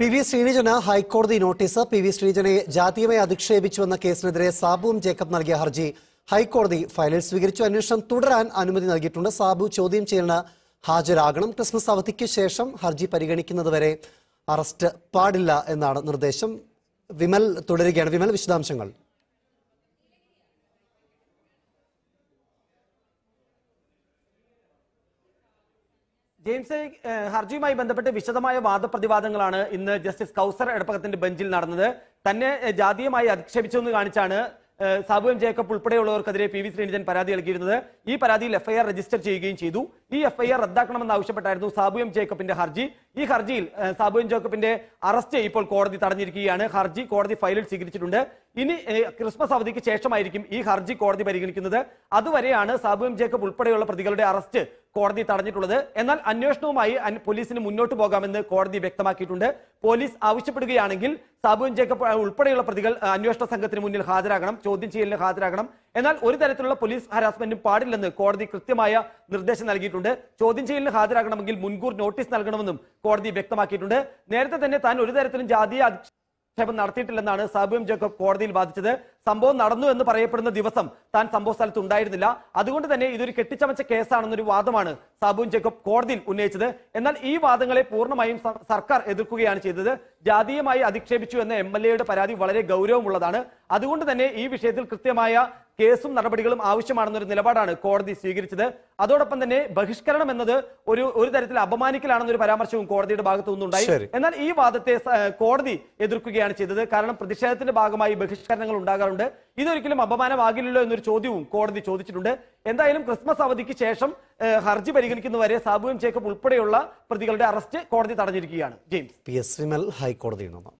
P V ശ്രീനിജന് ഹൈക്കോടതി notice P V ശ്രീനിജനെ ജാതീയമായി അധിക്ഷേപിച്ചുവെന്ന കേസിനെതിരെ സാബുവും ജേക്കബ് നൽകിയ ഹർജി ഹൈക്കോടതി ഫയലിൽ സ്വീകരിച്ചു അന്വേഷണം തുടരാൻ അനുമതി നൽകിയിട്ടുണ്ട് സാബു ചോദ്യം ചെയ്യലിന് ഹാജരാകണം ക്രിസ്മസ് അവധിക്ക് ശേഷം ഹർജി പരിഗണിക്കുന്നതുവരെ അറസ്റ്റ് പാടില്ല എന്നാണ് നിർദ്ദേശം വിമൽ തുടരുകയാണ് വിമൽ വിശദാംശങ്ങൾ ജെയിംസ് ഏഹ്, ഹർജിയുമായി ബന്ധപ്പെട്ട് വിശദമായ വാദപ്രതിവാദങ്ങളാണ് ഇന്ന് ജസ്റ്റിസ് കൗസർ എടപ്പകത്തിന്റെ ബെഞ്ചിൽ നടന്നത് തന്നെ ഏഹ്, ജാതീയമായി അധിക്ഷേപിച്ചു എന്ന് കാണിച്ചാണ് ഏഹ്, സാബു എം ജേക്കബ് ഉൾപ്പെടെയുള്ളവർക്കെതിരെ പി വി ശ്രീനിധൻ പരാതി നൽകിയിരുന്നത് ഈ പരാതിയിൽ എഫ്ഐആർ രജിസ്റ്റർ ചെയ്യുകയും ചെയ്തു ഈ എഫ്ഐആർ റദ്ദാക്കണമെന്ന് ആവശ്യപ്പെട്ടായിരുന്നു സാബു എം ജേക്കബിന്റെ ഹർജി ഈ ഹർജിയിൽ ഏഹ്, സാബു എം ജേക്കബിന്റെ അറസ്റ്റ് ഇപ്പോൾ കോടതി തടഞ്ഞിരിക്കുകയാണ് ഹർജി കോടതി ഫയലിൽ സ്വീകരിച്ചിട്ടുണ്ട് ഇനി ഏഹ്, ക്രിസ്മസ് അവധിക്ക് ശേഷമായിരിക്കും ഈ ഹർജി കോടതി പരിഗണിക്കുന്നത് അതുവരെയാണ് സാബു എം ജേക്കബ് ഉൾപ്പെടെയുള്ള പ്രതികളുടെ അറസ്റ്റ് കോടതി തടഞ്ഞിട്ടുള്ളത് എന്നാൽ അന്വേഷണവുമായി അൻ- പോലീസിന് മുന്നോട്ട് പോകാമെന്ന് കോടതി വ്യക്തമാക്കിയിട്ടുണ്ട് പോലീസ് ആവശ്യപ്പെടുകയാണെങ്കിൽ സാബു എം ജേക്കബ് അഹ്, ഉൾപ്പെടെയുള്ള പ്രതികൾ അഹ്, അന്വേഷണ സംഘത്തിന് മുന്നിൽ ഹാജരാകണം ചോദ്യം ചെയ്യലിന് ഹാജരാകണം എന്നാൽ ഒരു തരത്തിലുള്ള പോലീസ് ഹരാസ്മെന്റും പാടില്ലെന്ന് കോടതി കൃത്യമായ നിർദ്ദേശം നൽകിയിട്ടുണ്ട് ചോദ്യം ചെയ്യലിന് ഹാജരാകണമെങ്കിൽ മുൻകൂർ നോട്ടീസ് നൽകണമെന്നും കോടതി വ്യക്തമാക്കിയിട്ടുണ്ട് നേരത്തെ തന്നെ താൻ ഒരു തരത്തിലും ജാതീയ അധിക്ഷേപം നടത്തിയിട്ടില്ലെന്നാണ് സാബു എം ജേക്കബ് കോടതിയിൽ വാദിച്ചത് സംഭവം നടന്നു എന്ന് പറയപ്പെടുന്ന ദിവസം താൻ സംഭവ സ്ഥലത്ത് ഉണ്ടായിരുന്നില്ല അതുകൊണ്ട് തന്നെ ഇതൊരു കെട്ടിച്ചമച്ച കേസാണെന്നൊരു വാദമാണ് സാബു എം ജേക്കബ് കോടതിയിൽ ഉന്നയിച്ചത് എന്നാൽ ഈ വാദങ്ങളെ പൂർണ്ണമായും സ- സർക്കാർ എതിർക്കുകയാണ് ചെയ്തത് ജാതീയമായി അധിക്ഷേപിച്ചു എന്ന എം എൽ എയുടെ പരാതി വളരെ ഗൗരവമുള്ളതാണ് അതുകൊണ്ട് തന്നെ ഈ വിഷയത്തിൽ കൃത്യമായ കേസും നടപടികളും ആവശ്യമാണെന്നൊരു നിലപാടാണ് കോടതി സ്വീകരിച്ചത് അതോടൊപ്പം തന്നെ ബഹിഷ്കരണം എന്നത് ഒരു ഒരു തരത്തിൽ അപമാനിക്കലാണെന്നൊരു പരാമർശവും കോടതിയുടെ ഭാഗത്തു നിന്നുണ്ടായി ശരി. എന്നാൽ ഈ വാദത്തെ സ- ഏഹ് കോടതി എതിർക്കുകയാണ് ചെയ്തത് കാരണം പ്രതിഷേധത്തിന്റെ ഭാഗമായി ബഹിഷ്കരണങ്ങൾ ഉണ്ടാകാറുണ്ട് ഇതൊരിക്കലും അപമാനമാകില്ലല്ലോ എന്നൊരു ചോദ്യവും കോടതി ചോദിച്ചിട്ടുണ്ട് എന്തായാലും ക്രിസ്മസ് അവധിക്ക് ശേഷം ഏഹ് ഹർജി പരിഗണിക്കുന്നവരെ സാബു എം ജേക്കബ് ഉൾപ്പെടെയുള്ള പ്രതികളുടെ അറസ്റ്റ് കോടതി തടഞ്ഞിരിക്കുകയാണ് ജെയിംസ് പി എസ് വിമൽ ഹൈക്കോടതിയിൽ നിന്ന്